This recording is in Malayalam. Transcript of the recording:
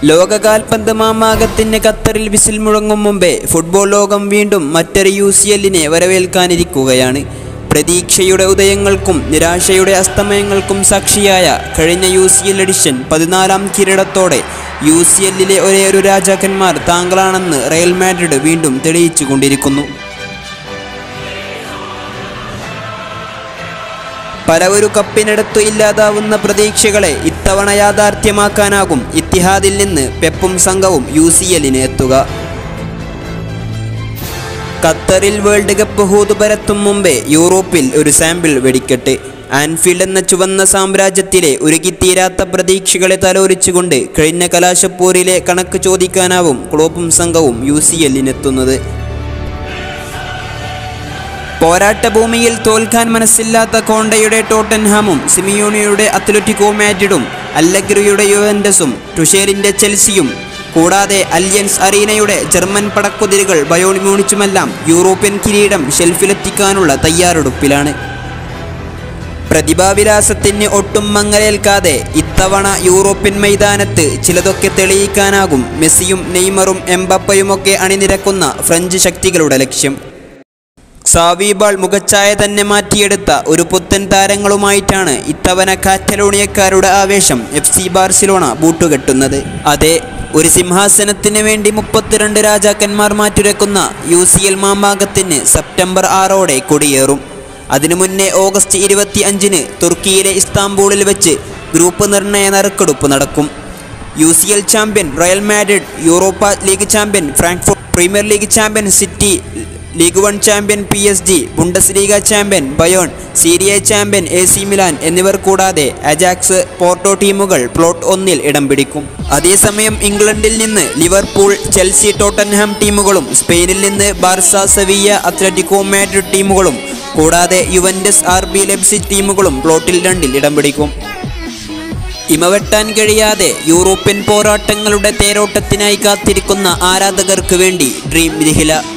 ലോക കാൽപന്ത് മാമാകത്തിന് ഖത്തറിൽ വിസിൽ മുഴങ്ങും മുമ്പേ ഫുട്ബോൾ ലോകം വീണ്ടും മറ്റൊരു യു സി എല്ലിനെ വരവേൽക്കാനിരിക്കുകയാണ് പ്രതീക്ഷയുടെ ഉദയങ്ങൾക്കും നിരാശയുടെ അസ്തമയങ്ങൾക്കും സാക്ഷിയായ കഴിഞ്ഞ യു സി എൽ എഡിഷൻ പതിനാലാം കിരീടത്തോടെ യു സി എല്ലിലെ ഒരേ ഒരു രാജാക്കന്മാർ താങ്കളാണെന്ന് റയൽ മാഡ്രിഡ് വീണ്ടും തെളിയിച്ചു കൊണ്ടിരിക്കുന്നു പലവരു കപ്പിനടുത്തു ഇല്ലാതാവുന്ന പ്രതീക്ഷകളെ ഇത്തവണ യാഥാർത്ഥ്യമാക്കാനാകും ഇത്തിഹാദിൽ നിന്ന് പെപ്പും സംഘവും യു സി എല്ലിന് എത്തുക ഖത്തറിൽ വേൾഡ് കപ്പ് ഹൂത് പരത്തും മുമ്പേ യൂറോപ്പിൽ ഒരു സാമ്പിൾ വെടിക്കെട്ട് ആൻഫീൽഡ് എന്ന ചുവന്ന സാമ്രാജ്യത്തിലെ ഉരുകിത്തീരാത്ത പ്രതീക്ഷകളെ തലോരിച്ചുകൊണ്ട് കഴിഞ്ഞ കലാശപ്പോരിലെ കണക്ക് ചോദിക്കാനാവും ക്ലോപ്പും സംഘവും യു സി എല്ലിനെത്തുന്നത് പോരാട്ടഭൂമിയിൽ തോൽക്കാൻ മനസ്സില്ലാത്ത കോണ്ടയുടെ ടോട്ടൻഹാമും സിമിയോണിയുടെ അത്ലറ്റിക്കോ മാഡ്രിഡും അല്ലഗ്രിയുടെ യുവൻഡസും ടുഷേറിന്റെ ചെൽസിയും കൂടാതെ അലിയൻസ് അറീനയുടെ ജർമ്മൻ പടക്കുതിരുകൾ ബയോൺ മ്യൂണിച്ചുമെല്ലാം യൂറോപ്യൻ കിരീടം ഷെൽഫിലെത്തിക്കാനുള്ള തയ്യാറെടുപ്പിലാണ് പ്രതിഭാവിലാസത്തിന് ഒട്ടും മങ്ങലേൽക്കാതെ ഇത്തവണ യൂറോപ്യൻ മൈതാനത്ത് ചിലതൊക്കെ തെളിയിക്കാനാകും മെസ്സിയും നെയ്മറും എംബപ്പയുമൊക്കെ അണിനിരക്കുന്ന ഫ്രഞ്ച് ശക്തികളുടെ ലക്ഷ്യം സാവീബാൾ മുഖച്ഛായ തന്നെ മാറ്റിയെടുത്ത ഒരു പുത്തൻ താരങ്ങളുമായിട്ടാണ് ഇത്തവണ കാറ്റലോണിയക്കാരുടെ ആവേശം എഫ് സി ബാർസിലോണ ബൂട്ടുകെട്ടുന്നത് അതെ ഒരു സിംഹാസനത്തിന് വേണ്ടി മുപ്പത്തിരണ്ട് രാജാക്കന്മാർ മാറ്റുരക്കുന്ന യു സി എൽ മാമാകത്തിന് സെപ്റ്റംബർ ആറോടെ കൊടിയേറും അതിനു മുന്നേ ഓഗസ്റ്റ് ഇരുപത്തി അഞ്ചിന് തുർക്കിയിലെ ഇസ്താംബൂളിൽ വെച്ച് ഗ്രൂപ്പ് നിർണയ നറുക്കെടുപ്പ് നടക്കും U C L champion Real Madrid Europa League champion Frankfurt Premier League champion City league one champion P S G Bundesliga champion Bayern Serie champion A C Milan എന്നിവർ കൂടാതെ അജാക്സ് പോർട്ടോ ടീമുകൾ പ്ലോട്ട് ഒന്നിൽ ഇടം പിടിക്കും അതേസമയം ഇംഗ്ലണ്ടിൽ നിന്ന് ലിവർപൂൾ ചെൽസി ടോട്ടൻഹാം ടീമുകളും സ്പെയിനിൽ നിന്ന് ബാർസ സെവിയ അത്ലറ്റിക്കോ മാഡ്രിഡ് ടീമുകളും കൂടാതെ യുവൻഡസ് ആർ ബി ലെബ്സി ടീമുകളും പ്ലോട്ടിൽ രണ്ടിൽ ഇടം പിടിക്കും ഇമവെട്ടാൻ കഴിയാതെ യൂറോപ്യൻ പോരാട്ടങ്ങളുടെ തേരോട്ടത്തിനായി കാത്തിരിക്കുന്ന ആരാധകർക്ക് വേണ്ടി ഡ്രീം രഹില